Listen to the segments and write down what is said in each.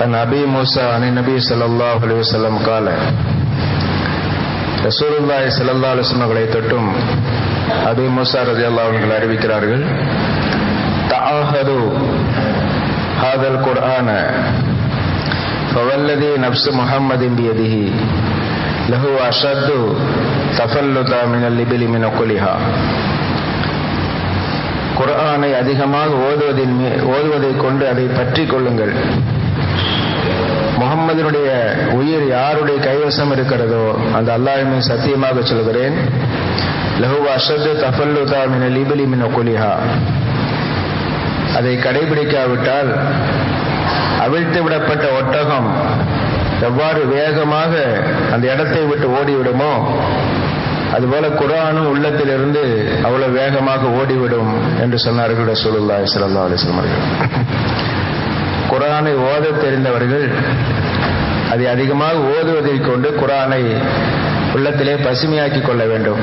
عن أبي موسى عن النبي صلى الله عليه وسلم قال ரசூலுல்லாஹி ஸல்லல்லாஹு அலைஹி வஸல்லம் அவர்களை தொட்டும் அபி மூசா ரலியல்லாஹு அன்ஹு அறிவிக்கிறார்கள் தஆஹது ஹாதல் குர்ஆன فوالذي نفس محمد بيده له أشد تفلتا من الإبل من أقلها குர்ஆனை அதிகமாக ஓதுவதின் ஓதுவதை கொண்டு அதை பற்றி கொள்ளுங்கள் முகம்மதினுடைய உயிர் யாருடைய கைவசம் இருக்கிறதோ அந்த அல்லாஹுமே சத்தியமாக சொல்கிறேன் லஹு அஷது தஃபல்லுதா மின லிபிலி மின குலிஹா அதை கடைபிடிக்காவிட்டால் அவிழ்த்து விடப்பட்ட ஒட்டகம் எவ்வாறு வேகமாக அந்த இடத்தை விட்டு ஓடிவிடுமோ அதுபோல குரானும் உள்ளத்திலிருந்து அவ்வளவு வேகமாக ஓடிவிடும் என்று சொன்னார்கள் ரசூலுல்லாஹி ஸல்லல்லாஹு அலைஹி வஸல்லம் அவர்கள் குரானை ஓத தெரிந்தவர்கள் அதை அதிகமாக ஓதுவதை கொண்டு குரானை உள்ளத்திலே பசுமையாக்கி கொள்ள வேண்டும்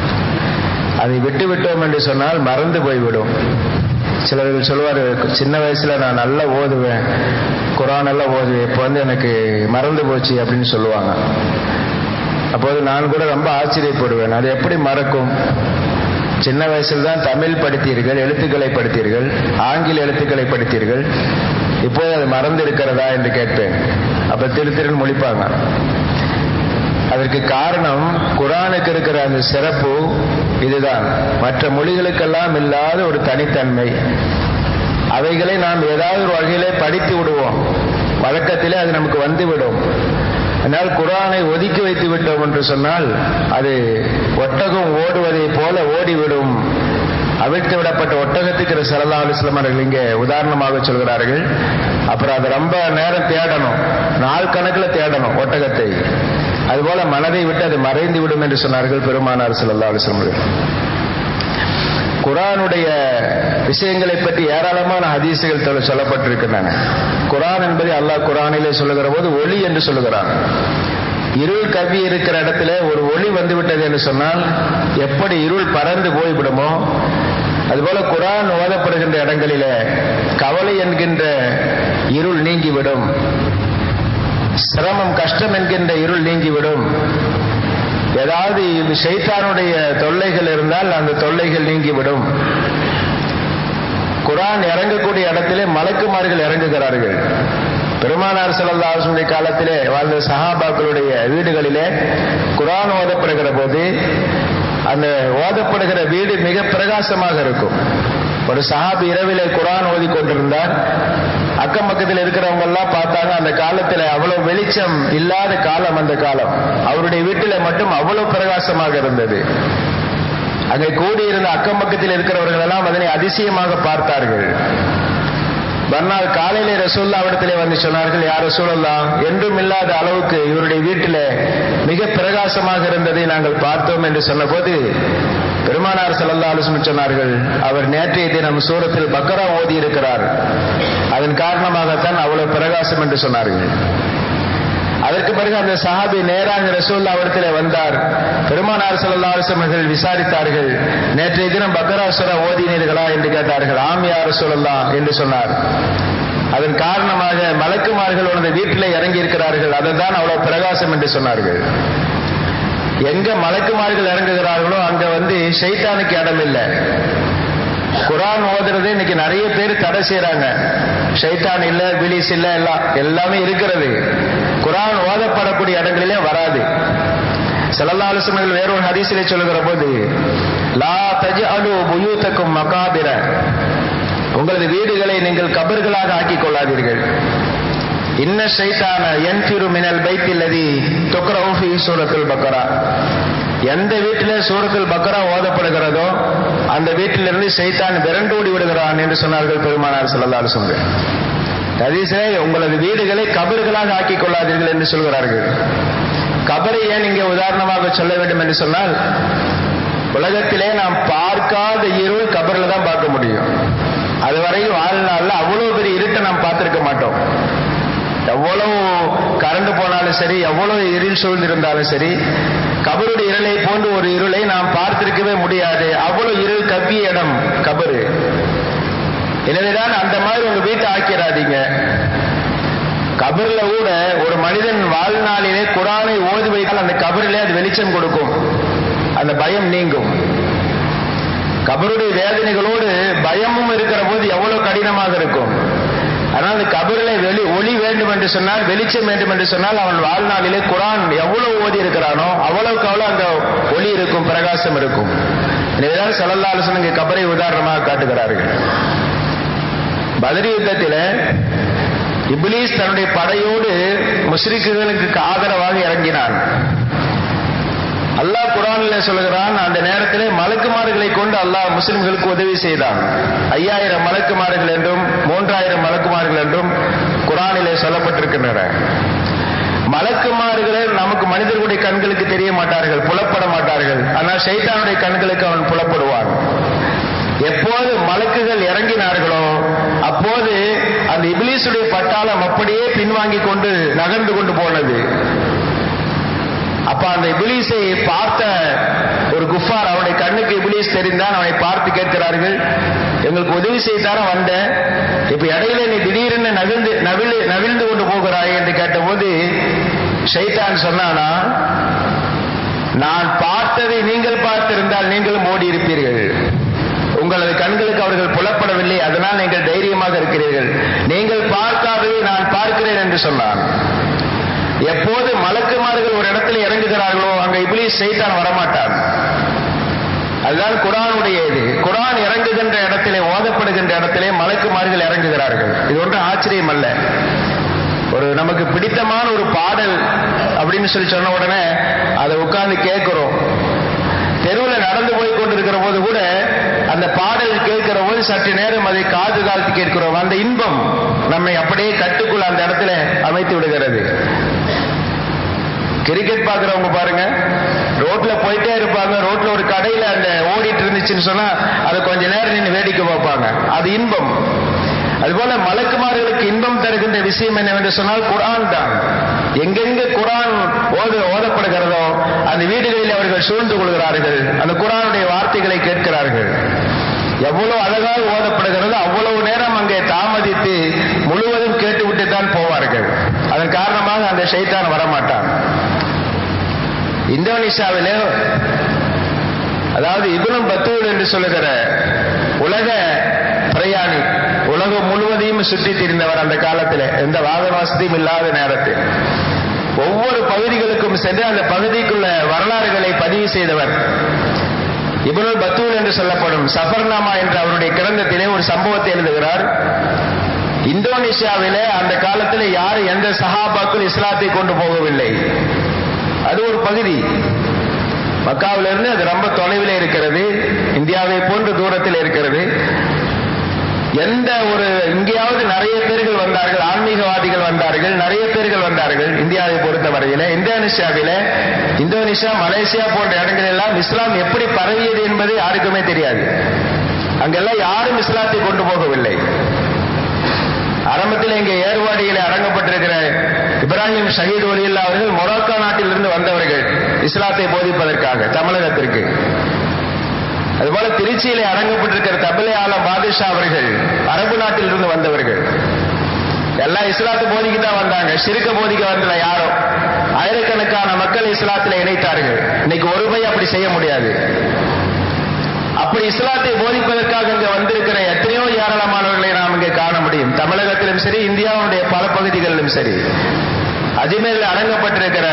அதை விட்டு விட்டோம் என்று சொன்னால் மறந்து போய்விடும் சிலர்கள் சொல்லுவார் சின்ன வயசுல நான் நல்லா ஓதுவேன் குரான் எல்லாம் ஓதுவேன் இப்போ வந்து எனக்கு மறந்து போச்சு அப்படின்னு சொல்லுவாங்க அப்போது நான் கூட ரொம்ப ஆச்சரியப்படுவேன் அது எப்படி மறக்கும் சின்ன வயசில் தான் தமிழ் படித்தீர்கள் எழுத்துக்களை படித்தீர்கள் ஆங்கில எழுத்துக்களை படித்தீர்கள் இப்போது அது மறந்து இருக்கிறதா என்று கேட்பேன் அப்ப திரு திருன்னு முழிப்பாங்க அதற்கு காரணம் குரானுக்கு இருக்கிற அந்த சிறப்பு இதுதான் மற்ற மொழிகளுக்கெல்லாம் இல்லாத ஒரு தனித்தன்மை அவைகளை நாம் ஏதாவது ஒரு வகையிலே படித்து விடுவோம் வழக்கத்திலே அது நமக்கு வந்துவிடும் ஆனால் குரானை ஒதுக்கி வைத்து விட்டோம் என்று சொன்னால் அது ஒட்டகம் ஓடுவதை போல ஓடிவிடும் அவிழ்த்து விடப்பட்ட ஒட்டகத்துக்கு சரதா அலிஸ்லாம் அவர்கள் இங்கே உதாரணமாக சொல்கிறார்கள் அப்புறம் அதை ரொம்ப நேரம் தேடணும் நாள் கணக்கில் தேடணும் ஒட்டகத்தை அதுபோல மனதை விட்டு அது மறைந்து விடும் என்று சொன்னார்கள் பெருமானார் சல்லா அலிஸ்லாம் அவர்கள் குரானுடைய விஷயங்களை பற்றி ஏராளமான ஹதீசுகள் சொல்லப்பட்டிருக்கின்றன குரான் என்பதை அல்லாஹ் குரானிலே சொல்லுகிற போது ஒளி என்று சொல்லுகிறான் இருள் கவி இருக்கிற இடத்துல ஒரு ஒளி வந்துவிட்டது என்று சொன்னால் எப்படி இருள் பறந்து போய்விடுமோ அதுபோல குரான் ஓதப்படுகின்ற இடங்களிலே கவலை என்கின்ற இருள் நீங்கிவிடும் சிரமம் கஷ்டம் என்கின்ற இருள் நீங்கிவிடும் ஏதாவது ஷைத்தானுடைய தொல்லைகள் இருந்தால் அந்த தொல்லைகள் நீங்கிவிடும் குரான் இறங்கக்கூடிய இடத்திலே மலக்குமார்கள் இறங்குகிறார்கள் பெருமானார் செல்லல்லாசுடைய காலத்திலே வாழ்ந்த சஹாபாக்களுடைய வீடுகளிலே குரான் ஓதப்படுகிற போது அந்த ஓதப்படுகிற வீடு மிக பிரகாசமாக இருக்கும் ஒரு சஹாபி இரவிலே குரான் ஓதி கொண்டிருந்தார் அக்கம் பக்கத்தில் இருக்கிறவங்க எல்லாம் பார்த்தாங்க அந்த காலத்துல அவ்வளவு வெளிச்சம் இல்லாத காலம் அந்த காலம் அவருடைய வீட்டில மட்டும் அவ்வளவு பிரகாசமாக இருந்தது அங்கே கூடியிருந்த அக்கம் பக்கத்தில் இருக்கிறவர்கள் எல்லாம் அதனை அதிசயமாக பார்த்தார்கள் மறுநாள் காலையிலே ரசூல்லா இடத்திலே வந்து சொன்னார்கள் யார் ரசூலல்லாம் என்றும் இல்லாத அளவுக்கு இவருடைய வீட்டில மிக பிரகாசமாக இருந்ததை நாங்கள் பார்த்தோம் என்று சொன்னபோது பெருமானார் சல்லா அலுவலம் சொன்னார்கள் அவர் நேற்றைய தினம் சூரத்தில் பக்கரா ஓதி இருக்கிறார் அதன் காரணமாகத்தான் அவ்வளவு பிரகாசம் என்று சொன்னார்கள் அதற்கு பிறகு அந்த சஹாபி நேராக ரசூல்லா இடத்துல வந்தார் பெருமானார் சல்லா அலுவலர்கள் விசாரித்தார்கள் நேற்றைய தினம் பக்கரா சுரா ஓதினீர்களா என்று கேட்டார்கள் ஆம் யார் ரசூலல்லா என்று சொன்னார் அதன் காரணமாக மலக்குமார்கள் உனது வீட்டிலே இறங்கி இருக்கிறார்கள் அதுதான் அவ்வளவு பிரகாசம் என்று சொன்னார்கள் எங்க மலக்குமார்கள் இறங்குகிறார்களோ அங்க வந்து ஷைத்தானுக்கு இடம் இல்லை குரான் ஓதுறது இன்னைக்கு நிறைய பேர் தடை செய்யறாங்க ஷைத்தான் இல்ல பிலிஸ் இல்ல எல்லாம் எல்லாமே இருக்கிறது குரான் ஓதப்படக்கூடிய இடங்களிலே வராது செல்லல்லா ஆலோசனைகள் வேறொரு ஹதீசிலே சொல்லுகிற போது லா தஜ் அலு புயூத்தக்கும் மகாபிர உங்களது வீடுகளை நீங்கள் கபர்களாக ஆக்கிக் கொள்ளாதீர்கள் இன்ன ஷைத்தான என் திரு மினல் பைத்தில்லதி தொக்கரவுஃபி சூரத்துல் பக்கரா எந்த வீட்டிலே சூரத்தில் பக்கரா ஓதப்படுகிறதோ அந்த வீட்டிலிருந்து சைத்தான் விரண்டோடி விடுகிறான் என்று சொன்னார்கள் பெருமானார் செல்லல்லாறு சொன்னார் ஹதீஸிலே உங்களது வீடுகளை கபர்களாக ஆக்கிக் கொள்ளாதீர்கள் என்று சொல்கிறார்கள் கபரை ஏன் இங்கே உதாரணமாக சொல்ல வேண்டும் என்று சொன்னால் உலகத்திலே நாம் பார்க்காத இருள் கபரில் தான் பார்க்க முடியும் அதுவரையும் வாழ்நாளில் அவ்வளவு பெரிய இருட்டை நாம் பார்த்திருக்க மாட்டோம் எவ்வளவு கரண்ட் போனாலும் சரி எவ்வளவு இருள் சூழ்ந்திருந்தாலும் சரி கபருடைய இருளை போன்று ஒரு இருளை நாம் பார்த்திருக்கவே முடியாது அவ்வளவு இருள் கவ்விய இடம் கபரு எனவேதான் அந்த மாதிரி உங்க வீட்டை ஆக்கிறாதீங்க கபர்ல கூட ஒரு மனிதன் வாழ்நாளிலே குரானை ஓதி வைத்தால் அந்த கபரிலே அது வெளிச்சம் கொடுக்கும் அந்த பயம் நீங்கும் கபருடைய வேதனைகளோடு பயமும் இருக்கிற போது எவ்வளவு கடினமாக இருக்கும் ஆனால் அந்த கபரிலே வெளி ஒளி வேண்டும் என்று சொன்னால் வெளிச்சம் வேண்டும் என்று சொன்னால் அவன் வாழ்நாளிலே குரான் எவ்வளவு ஓதி இருக்கிறானோ அவ்வளவுக்கு அவ்வளவு அந்த ஒளி இருக்கும் பிரகாசம் இருக்கும் எனவேதான் சல்லல்லாஹு இங்கே கபரை உதாரணமாக காட்டுகிறார்கள் பதரி யுத்தத்தில் இப்லீஸ் தன்னுடைய படையோடு முஸ்ரிக்குகளுக்கு ஆதரவாக இறங்கினான் அல்லாஹ் குரானில் சொல்கிறான் அந்த நேரத்திலே மலக்குமார்களை கொண்டு அல்லாஹ் முஸ்லிம்களுக்கு உதவி செய்தான் ஐயாயிரம் மலக்குமார்கள் என்றும் மூன்றாயிரம் மலக்குமார்கள் என்றும் குரானிலே சொல்லப்பட்டிருக்கின்றன மலக்குமார்களே நமக்கு மனிதர்களுடைய கண்களுக்கு தெரிய மாட்டார்கள் புலப்பட மாட்டார்கள் ஆனால் சைத்தானுடைய கண்களுக்கு அவன் புலப்படுவான் எப்போது மலக்குகள் இறங்கினார்களோ அப்போது அந்த இபிலிசுடைய பட்டாளம் அப்படியே பின்வாங்கி கொண்டு நகர்ந்து கொண்டு போனது அப்ப அந்த இபிலிஸை பார்த்த ஒரு குஃபார் அவனுடைய கண்ணுக்கு இபிலிஸ் தெரிந்தான் அவனை பார்த்து கேட்கிறார்கள் எங்களுக்கு உதவி செய்தார வந்தேன் இப்ப இடையில நீ திடீர்னு நவிழ்ந்து நவிழ் நவிழ்ந்து கொண்டு போகிறாய் என்று கேட்டபோது ஷைத்தான் சொன்னானா நான் பார்த்ததை நீங்கள் பார்த்திருந்தால் நீங்களும் ஓடி இருப்பீர்கள் உங்களது கண்களுக்கு அவர்கள் புலப்படவில்லை அதனால் நீங்கள் தைரியமாக இருக்கிறீர்கள் நீங்கள் பார்க்காததை நான் பார்க்கிறேன் என்று சொன்னான் எப்போது மலக்குமார்கள் ஒரு இடத்துல இறங்குகிறார்களோ அங்க இப்ளீஸ் செய்தான் வரமாட்டான் அதுதான் குரானுடைய இது குரான் இறங்குகின்ற இடத்திலே ஓதப்படுகின்ற இடத்திலே மலக்குமார்கள் இறங்குகிறார்கள் இது ஒன்று ஆச்சரியம் அல்ல ஒரு நமக்கு பிடித்தமான ஒரு பாடல் அப்படின்னு சொல்லி சொன்ன உடனே அதை உட்கார்ந்து கேட்கிறோம் தெருவில் நடந்து போய் கொண்டிருக்கிற போது கூட அந்த பாடல் கேட்கிற போது சற்று நேரம் அதை காது காத்து கேட்கிறோம் அந்த இன்பம் நம்மை அப்படியே கட்டுக்குள் அந்த இடத்துல அமைத்து விடுகிறது கிரிக்கெட் பாக்குறவங்க பாருங்க ரோட்ல போயிட்டே இருப்பாங்க ரோட்ல ஒரு கடையில அந்த ஓடிட்டு இருந்துச்சுன்னு சொன்னா அதை கொஞ்ச நேரம் நின்று வேடிக்கை பார்ப்பாங்க அது இன்பம் அதுபோல மலக்குமார்களுக்கு இன்பம் தருகின்ற விஷயம் என்னவென்று சொன்னால் குரான் தான் எங்கெங்க குரான் ஓது ஓதப்படுகிறதோ அந்த வீடுகளில் அவர்கள் சூழ்ந்து கொள்கிறார்கள் அந்த குரானுடைய வார்த்தைகளை கேட்கிறார்கள் எவ்வளவு அழகாக ஓதப்படுகிறதோ அவ்வளவு நேரம் அங்கே தாமதித்து முழுவதும் கேட்டுவிட்டு தான் போவார்கள் அதன் காரணமாக அந்த ஷைத்தான் வரமாட்டான் இந்தோனேஷியாவிலே அதாவது இபுனம் பத்தூர் என்று சொல்லுகிற உலக பிரயாணி உலகம் முழுவதையும் சுற்றி திரிந்தவர் அந்த காலத்தில் எந்த வாகன வசதியும் இல்லாத நேரத்தில் ஒவ்வொரு பகுதிகளுக்கும் சென்று அந்த பகுதிக்குள்ள வரலாறுகளை பதிவு செய்தவர் இபுனுல் பத்தூல் என்று சொல்லப்படும் சஃபர்நாமா என்ற அவருடைய கிரந்தத்திலே ஒரு சம்பவத்தை எழுதுகிறார் இந்தோனேஷியாவிலே அந்த காலத்தில் யார் எந்த சஹாபாக்கள் இஸ்லாத்தை கொண்டு போகவில்லை அது ஒரு பகுதி மக்காவிலிருந்து அது ரொம்ப தொலைவில் இருக்கிறது இந்தியாவை போன்று தூரத்தில் இருக்கிறது எந்த ஒரு இங்கேயாவது நிறைய பேர்கள் வந்தார்கள் ஆன்மீகவாதிகள் வந்தார்கள் நிறைய பேர்கள் வந்தார்கள் இந்தியாவை பொறுத்த வரையில இந்தோனேஷியாவில இந்தோனேஷியா மலேசியா போன்ற இடங்கள் எல்லாம் இஸ்லாம் எப்படி பரவியது என்பது யாருக்குமே தெரியாது அங்கெல்லாம் யாரும் இஸ்லாத்தை கொண்டு போகவில்லை ஆரம்பத்தில் இங்கே ஏர்வாடியில் அடங்கப்பட்டிருக்கிற இப்ராஹிம் ஷஹீத் ஒலியுல்லா அவர்கள் மொரோக்கோ நாட்டிலிருந்து வந்தவர்கள் இஸ்லாத்தை போதிப்பதற்காக தமிழகத்திற்கு அதுபோல திருச்சியிலே அடங்கப்பட்டிருக்கிற தபிலே ஆலம் பாதுஷா அவர்கள் அரபு நாட்டிலிருந்து வந்தவர்கள் எல்லாம் இஸ்லாத்து போதிக்கு தான் வந்தாங்க சிறுக்க போதிக்க வந்தல யாரும் ஆயிரக்கணக்கான மக்கள் இஸ்லாத்தில் இணைத்தார்கள் இன்னைக்கு ஒரு பை அப்படி செய்ய முடியாது அப்படி இஸ்லாத்தை போதிப்பதற்காக இங்க வந்திருக்கிற எத்தனையோ ஏராளமானவர்களை நாம் இங்கே காண முடியும் தமிழகத்திலும் சரி இந்தியாவுடைய பல பகுதிகளிலும் சரி அஜ்மீரில் அடங்கப்பட்டிருக்கிற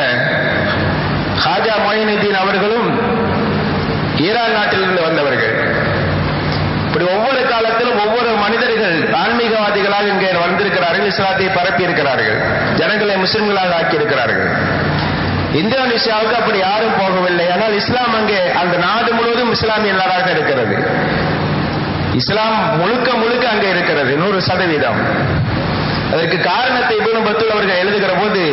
ஹாஜா மொயினுddin அவர்களும் ஈரான் நாட்டிலிருந்து வந்தவர்கள் இப்படி ஒவ்வொரு காலத்திலும் ஒவ்வொரு மனிதர்கள் ஆன்மீகவாதிகளாக இங்கே வந்திருக்கிறார்கள் இஸ்லாத்தை பரப்பி இருக்கிறார்கள் ஜனங்களை முஸ்லிம்களாக ஆக்கியிருக்கிறார்கள் இந்தோனேஷியாவுக்கு அப்படி யாரும் போகவில்லை ஆனால் இஸ்லாம் அங்கே அந்த நாடு முழுவதும் இஸ்லாமிய நாடாக இருக்கிறது இஸ்லாம் முழுக்க முழுக்க அங்கே இருக்கிறது நூறு சதவீதம் அதற்கு காரணத்தை இபுன் பத்துல் அவர்கள் எழுதுகிற போது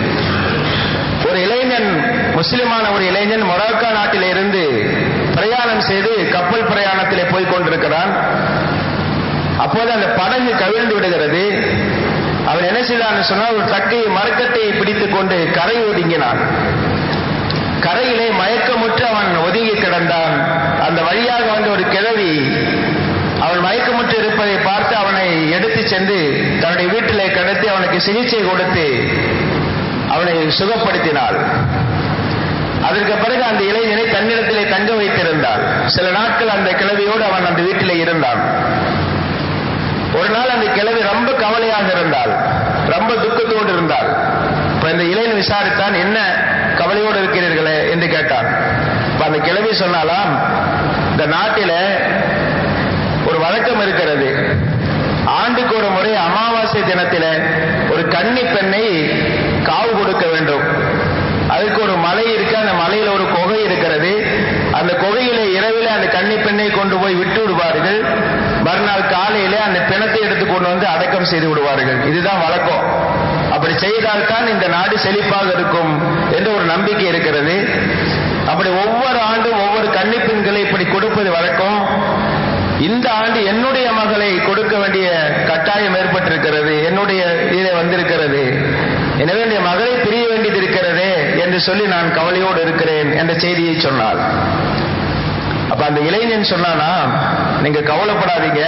ஒரு இளைஞன் முஸ்லிமான ஒரு இளைஞன் மொராக்கா நாட்டில் இருந்து பிரயாணம் செய்து கப்பல் பிரயாணத்திலே போய் கொண்டிருக்கிறான் அப்போது அந்த படகு கவிழ்ந்து விடுகிறது அவன் என்ன செய்தான் சொன்னால் ஒரு தக்கை மரக்கட்டையை பிடித்துக் கொண்டு கரை ஒதுங்கினான் கரையிலே மயக்கமுற்று அவன் ஒதுங்கி கிடந்தான் அந்த வழியாக வந்த ஒரு கிழவி அவன் மயக்கமுற்று இருப்பதை பார்த்து அவனை எடுத்து சென்று தன்னுடைய வீட்டிலே கடத்தி அவனுக்கு சிகிச்சை கொடுத்து அவனை சுகப்படுத்தினாள் அதற்கு பிறகு அந்த இளைஞனை தன்னிடத்திலே தங்க வைத்திருந்தாள் சில நாட்கள் அந்த கிழவியோடு அவன் அந்த வீட்டிலே இருந்தான் ஒரு நாள் அந்த கிழவி ரொம்ப கவலையாக இருந்தாள் ரொம்ப துக்கத்தோடு இருந்தாள் இப்ப இந்த இளைஞன் விசாரித்தான் என்ன கவலையோடு இருக்கிறீர்களே என்று கேட்டான் இப்ப அந்த கிழவி சொன்னாலாம் இந்த நாட்டில ஒரு வழக்கம் இருக்கிறது ஆண்டுக்கு ஒரு முறை அமாவாசை தினத்தில ஒரு கன்னி பெண்ணை காவு கொடுக்க வேண்டும் அதுக்கு ஒரு மலை இருக்கு அந்த மலையில ஒரு குகை இருக்கிறது அந்த குகையில இரவில அந்த கன்னி பெண்ணை கொண்டு போய் விட்டு விடுவார்கள் மறுநாள் காலையில அந்த பிணத்தை எடுத்து கொண்டு வந்து அடக்கம் செய்து விடுவார்கள் இதுதான் வழக்கம் அப்படி செய்தால்தான் இந்த நாடு செழிப்பாக இருக்கும் என்ற ஒரு நம்பிக்கை இருக்கிறது அப்படி ஒவ்வொரு ஆண்டும் ஒவ்வொரு கன்னி பெண்களை இப்படி கொடுப்பது வழக்கம் இந்த ஆண்டு என்னுடைய மகளை கொடுக்க வேண்டிய கட்டாயம் ஏற்பட்டிருக்கிறது என்னுடைய இதில் வந்திருக்கிறது எனவே என் மகளை பிரிய வேண்டியது இருக்கிறதே என்று சொல்லி நான் கவலையோடு இருக்கிறேன் என்ற செய்தியை சொன்னாள் அப்ப அந்த இளைஞன் சொன்னானா நீங்க கவலைப்படாதீங்க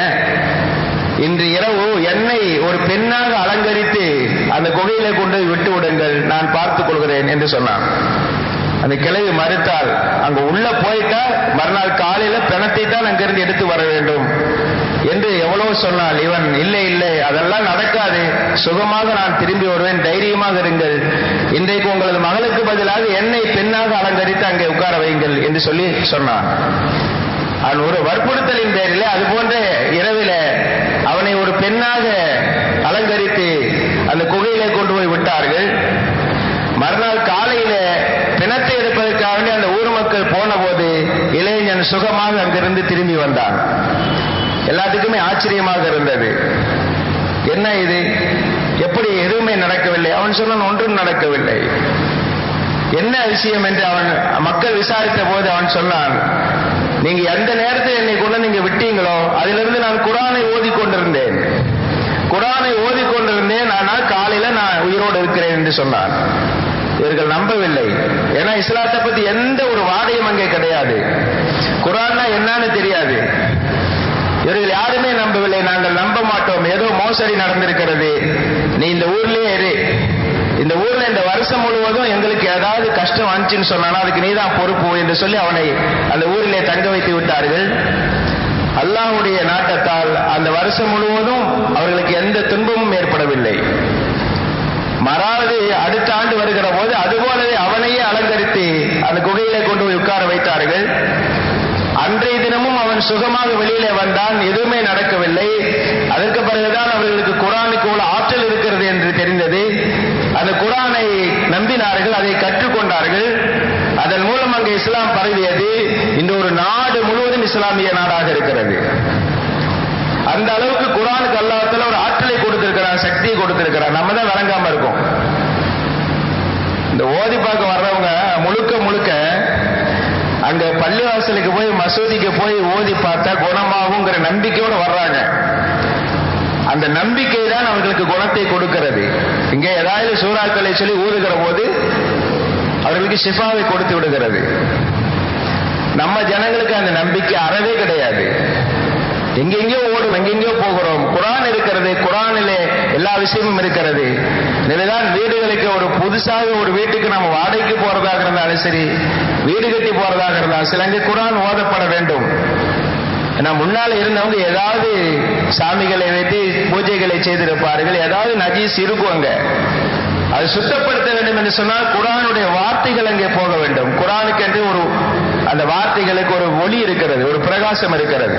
இன்று இரவு என்னை ஒரு பெண்ணாக அலங்கரித்து அந்த குகையில கொண்டு விட்டு விடுங்கள் நான் பார்த்துக் கொள்கிறேன் என்று சொன்னான் அந்த கிழவி மறுத்தால் அங்க உள்ள போயிட்டா மறுநாள் காலையில பிணத்தை தான் அங்கிருந்து எடுத்து வர வேண்டும் என்று எவ்வளவு சொன்னால் இவன் இல்லை இல்லை அதெல்லாம் நடக்காது சுகமாக நான் திரும்பி வருவேன் தைரியமாக இருங்கள் இன்றைக்கு உங்களது மகளுக்கு பதிலாக என்னை பெண்ணாக அலங்கரித்து அங்கே உட்கார வையுங்கள் என்று சொல்லி சொன்னான் அவன் ஒரு வற்புறுத்தலின் பேரில் அது போன்ற இரவில அவனை ஒரு பெண்ணாக அலங்கரித்து அந்த குகையிலே கொண்டு போய் விட்டார்கள் மறுநாள் காலையில பிணத்தை எடுப்பதற்காக வேண்டி அந்த ஊர் மக்கள் போன போது இளைஞன் சுகமாக அங்கிருந்து திரும்பி வந்தான் எல்லாத்துக்குமே ஆச்சரியமாக இருந்தது என்ன இது எப்படி எதுவுமே நடக்கவில்லை அவன் சொன்னான் ஒன்றும் நடக்கவில்லை என்ன விஷயம் என்று அவன் மக்கள் விசாரித்த போது அவன் சொன்னான் நீங்க எந்த நேரத்தில் என்னை கொண்டு நீங்க விட்டீங்களோ அதிலிருந்து நான் குரானை ஓதிக்கொண்டிருந்தேன் குரானை ஓதிக்கொண்டிருந்தேன் ஆனால் காலையில நான் உயிரோடு இருக்கிறேன் என்று சொன்னான் இவர்கள் நம்பவில்லை ஏன்னா இஸ்லாத்தை பத்தி எந்த ஒரு வாடையும் அங்கே கிடையாது குரான்னா என்னன்னு தெரியாது இவர்கள் யாருமே நம்பவில்லை நாங்கள் நம்ப மாட்டோம் ஏதோ மோசடி நடந்திருக்கிறது நீ இந்த ஊர்லயே இரு இந்த ஊர்ல இந்த வருஷம் முழுவதும் எங்களுக்கு ஏதாவது கஷ்டம் வந்துச்சுன்னு சொன்னானா அதுக்கு நீதான் பொறுப்பு என்று சொல்லி அவனை அந்த ஊரிலே தங்க வைத்து விட்டார்கள் அல்லாஹுடைய நாட்டத்தால் அந்த வருஷம் முழுவதும் அவர்களுக்கு எந்த துன்பமும் ஏற்படவில்லை மறாவது அடுத்த ஆண்டு வருகிற போது அதுபோலவே அவனையே அலங்கரித்து அந்த குகையிலே கொண்டு போய் உட்கார வைத்தார்கள் அன்றைய தினமும் அவன் சுகமாக வெளியிலே வந்தான் எதுவுமே நடக்கவில்லை அதற்கு பிறகுதான் அவர்களுக்கு குரானுக்கு உள்ள ஆற்றல் இருக்கிறது என்று தெரிந்தது அந்த குரானை நம்பினார்கள் அதை கற்றுக்கொண்டார்கள் அதன் மூலம் அங்கு இஸ்லாம் பரவியது இந்த ஒரு நாடு முழுவதும் இஸ்லாமிய நாடாக இருக்கிறது அந்த அளவுக்கு குரானுக்கு அல்லாஹத்துல ஒரு ஆற்றலை கொடுத்திருக்கிறான் சக்தியை கொடுத்திருக்கிறான் நம்ம தான் விளங்காம இருக்கோம் இந்த ஓதி பார்க்க வர்றவங்க முழுக்க முழுக்க அங்க பள்ளிவாசலுக்கு போய் மசூதிக்கு போய் ஓதி பார்த்தா குணமாகுங்கிற நம்பிக்கையோடு வர்றாங்க அந்த நம்பிக்கை தான் அவர்களுக்கு குணத்தை கொடுக்கிறது இங்க ஏதாவது சூறாக்களை சொல்லி ஊதுகிற போது அவர்களுக்கு ஷிஃபாவை கொடுத்து விடுகிறது நம்ம ஜனங்களுக்கு அந்த நம்பிக்கை அறவே கிடையாது எங்கெங்கயோ ஓடும் எங்கெங்கயோ போகிறோம் குரான் இருக்கிறது குரானிலே எல்லா விஷயமும் இருக்கிறது எனவேதான் வீடுகளுக்கு ஒரு புதுசாக ஒரு வீட்டுக்கு நம்ம வாடகைக்கு போறதாக இருந்தாலும் சரி வீடு கட்டி போறதாக இருந்தாலும் சில அங்கே குரான் ஓதப்பட வேண்டும் ஏன்னா முன்னால் இருந்தவங்க ஏதாவது சாமிகளை வைத்து பூஜைகளை செய்திருப்பார்கள் ஏதாவது நஜீஸ் இருக்கும் அங்க அது சுத்தப்படுத்த வேண்டும் என்று சொன்னால் குரானுடைய வார்த்தைகள் அங்கே போக வேண்டும் குரானுக்கு என்று ஒரு அந்த வார்த்தைகளுக்கு ஒரு ஒளி இருக்கிறது ஒரு பிரகாசம் இருக்கிறது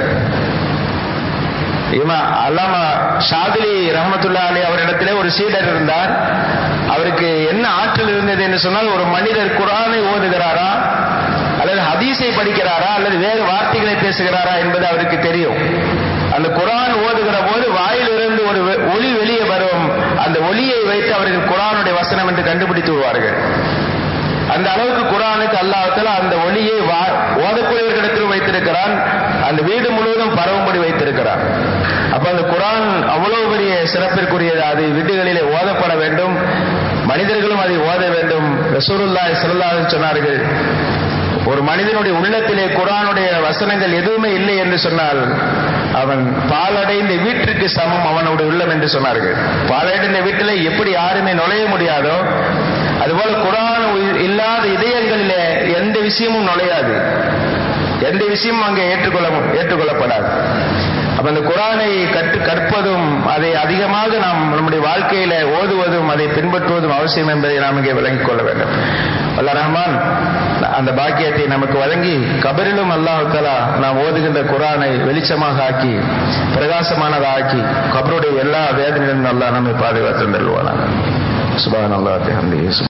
இவன் அல்லாமா ஷாதிலி ரஹமத்துல்லா அலி அவரிடத்திலே ஒரு சீடர் இருந்தார் அவருக்கு என்ன ஆற்றல் இருந்தது என்று சொன்னால் ஒரு மனிதர் குரானை ஓதுகிறாரா அல்லது ஹதீஸை படிக்கிறாரா அல்லது வேறு வார்த்தைகளை பேசுகிறாரா என்பது அவருக்கு தெரியும் அந்த குரான் ஓதுகிற போது வாயிலிருந்து ஒரு ஒளி வெளியே வரும் அந்த ஒளியை வைத்து அவர்கள் குரானுடைய வசனம் என்று கண்டுபிடித்து விடுவார்கள் அந்த அளவுக்கு குரானுக்கு அல்லாஹால அந்த ஒளியை ஓதக்கூடியவர்களிடத்தில் வைத்திருக்கிறான் அந்த வீடு முழுவதும் பரவும்படி வைத்திருக்கிறான் அப்ப அந்த குரான் அவ்வளவு பெரிய சிறப்பிற்குரியது அது வீடுகளிலே ஓதப்பட வேண்டும் மனிதர்களும் அதை ஓத வேண்டும் ரசூருல்லா சிறல்லாக சொன்னார்கள் ஒரு மனிதனுடைய உள்ளத்திலே குரானுடைய வசனங்கள் எதுவுமே இல்லை என்று சொன்னால் அவன் பாலடைந்த வீட்டிற்கு சமம் அவனுடைய உள்ளம் என்று சொன்னார்கள் பாலடைந்த வீட்டில் எப்படி யாருமே நுழைய முடியாதோ அதுபோல குரான் இல்லாத இதயங்களிலே எந்த விஷயமும் நுழையாது எந்த விஷயமும் அங்கே ஏற்றுக்கொள்ள ஏற்றுக்கொள்ளப்படாது அப்ப அந்த குரானை கற்று கற்பதும் அதை அதிகமாக நாம் நம்முடைய வாழ்க்கையில ஓதுவதும் அதை பின்பற்றுவதும் அவசியம் என்பதை நாம் இங்கே விளங்கிக் கொள்ள வேண்டும் அல்ல ரஹ்மான் அந்த பாக்கியத்தை நமக்கு வழங்கி கபரிலும் அல்லாஹாலா நாம் ஓதுகின்ற குரானை வெளிச்சமாக ஆக்கி பிரகாசமானதாக ஆக்கி கபருடைய எல்லா வேதனையிலும் நல்லா நம்மை பாதுகாத்து தருவானாங்க சுபான் அல்லாஹ்